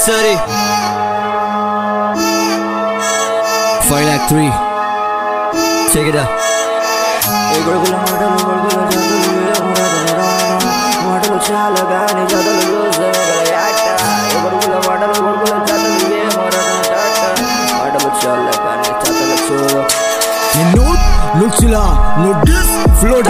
సరి five lakh three చెగిదా ఈ గొడుగుల మాటలు గొడుగుల జతలు ఏమురదన రానా మాటలు చాలా గాని జతలు చూసే మొగలయాట ఈ గొడుగుల మాటలు గొడుగుల జతలు ఏమురదన టాట మాటలు చాలా గాని జతలు చూడు నోట్ నుచ్చిలా నోటీస్ ఫ్లోట్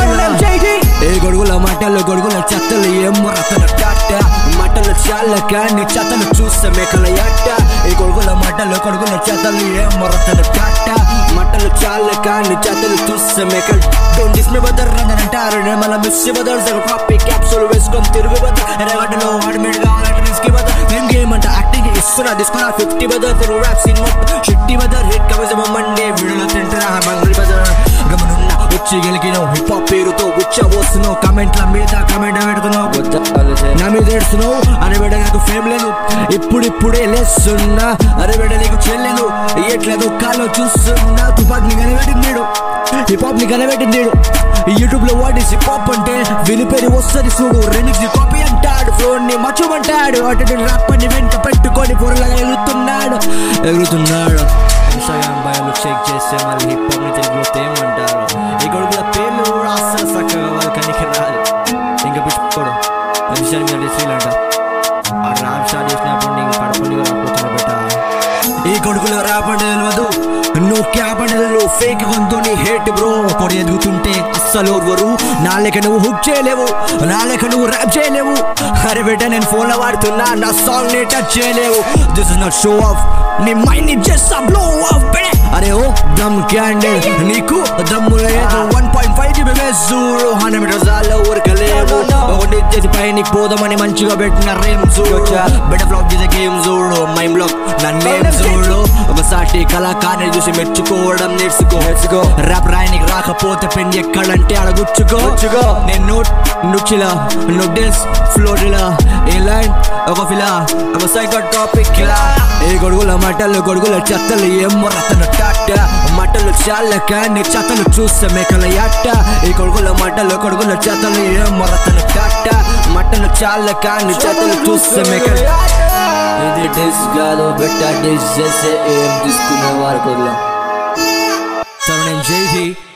ఏ గొడుగుల మాటలు గొడుగుల చెత్తలు ఏం రతన టాట మాటలు చాలా కానీ చెత్తలు చూస్తే మేకల యాట ఏ గొడుగుల మాటలు గొడుగుల చెత్తలు ఏం రతన టాట మాటలు చాలా కానీ చెత్తలు చూస్తే మేకలు డోంట్ డిస్ మీ బదర్ అని అంటారు నేను మళ్ళీ మిస్ బదర్ సగం కాపీ క్యాప్సూల్ వేసుకొని తిరుగు బదర్ ఎరగడ్డలో వాడిమేడ్ కావాలంటే రిస్కీ బదర్ నేను గేమ్ అంటే యాక్టింగ్ ఇస్తున్నా తీసుకున్నా ఫిఫ్టీ బదర్ తెలుగు ర్యాప్ సీన్ షిట్టి బదర్ హిట్ కవచ మండే వీడియోలో తింటున్నా మంగళి బదర్ గమనున్న వచ్చి గెలికినావు హిప్ హాప్ పేరుతో ఉచ్చ పోస్తున్నావు కమెంట్ల మీద కమెంట్ పెడుతున్నావు గుద్దలు చే నా మీద ఏడుస్తున్నావు అరే బిడ్డ నాకు ఫేమ్ లేదు ఇప్పుడిప్పుడే లేస్తున్నా అరే బిడ్డ నీకు చెల్లెను ఎట్లేదు కాలో చూస్తున్నా తుపాక్ని కనిపెట్టిందేడు హిప్ హాప్ ని కనిపెట్టిందేడు యూట్యూబ్ లో వాడి హిప్ హాప్ అంటే వినిపేరు వస్తుంది చూడు రెమిక్స్ కాపీ అంటాడు ఫ్లోన్ ని మచ్చుమంటాడు అటు రాప్ అని వెంట పెట్టుకొని పొరలాగా ఎగురుతున్నాడు ఎగురుతున్నాడు ఇన్స్టాగ్రామ్ బయోలు చెక్ చేస్తే మళ్ళీ హిప్ హాప్ ని తెలుగులో తేమంటారు ఈ కొడుకుల పేర్లు కూడా అస్సలు చక్కగా వాళ్ళ కనికి రాదు ఇంకా పిచ్చుకోడు విషయాన్ని మీద శ్రీలంట ఆ ర్యాప్ స్టార్ట్ చేసినప్పుడు నీకు పడపల్లి రాకపోతున్నా బెట ఈ కొడుకులు రాపండి తెలియదు నువ్వు క్యాపండి ఫేక్ గొంతు నీ హేట్ బ్రో కొడి ఎదుగుతుంటే అస్సలు ఓర్వరు నా లెక్క నువ్వు హుక్ చేయలేవు నా లెక్క నువ్వు ర్యాప్ చేయలేవు అరే బిడ్డ నేను ఫోన్ లో వాడుతున్నా నా సాంగ్ ని టచ్ చేయలేవు this is not show off నీ మైండ్ ని జస్ట్ బ్లో ఆఫ్ అరే ఓ దమ్ క్యాండిల్ నీకు దమ్ము లేదు one point five GB base చూడు హండ్రెడ్ మీటర్స్ ఆల్లో ఊరకలేవు ఒకటి చేసి పై నీకు పోదామని మంచిగా పెట్టిన రేమ్ చూడు బెటర్ ఫ్లాప్ చేసే గేమ్ చూడు మైండ్ బ్లాక్ నా నేమ్ చూడు ఒకసారి కళాకారుని చూసి మెచ్చుకోవడం నేర్చుకో నేర్చుకో. ర్యాప్ రాయనికి రాకపోతే పెన్ ఎక్కడంటే అడగుచ్చుకో గుచ్చుకో. నేను నోట్ నుచ్చిలా నోటెస్ ఫ్లోరిలా ఏ లైన్ ఒక ఫిలా ఒక సైకో టాపిక్ ఇలా ఏ గొడుగుల మటలు గొడుగుల చెత్తలు ఏం రతన టాట మటలు చాలా కానీ చెత్తలు చూస్తే మేకల యాట ఈ గొడుగుల మటలు గొడుగుల చెత్తలు ఏం రతన టాట మటలు చాలా కానీ చెత్తలు చూస్తే మేకల ఇది డిస్ కాదు బెట్ట డిస్ చేస్తే ఏం తీసుకునే వారు కుదలం సో నేను జై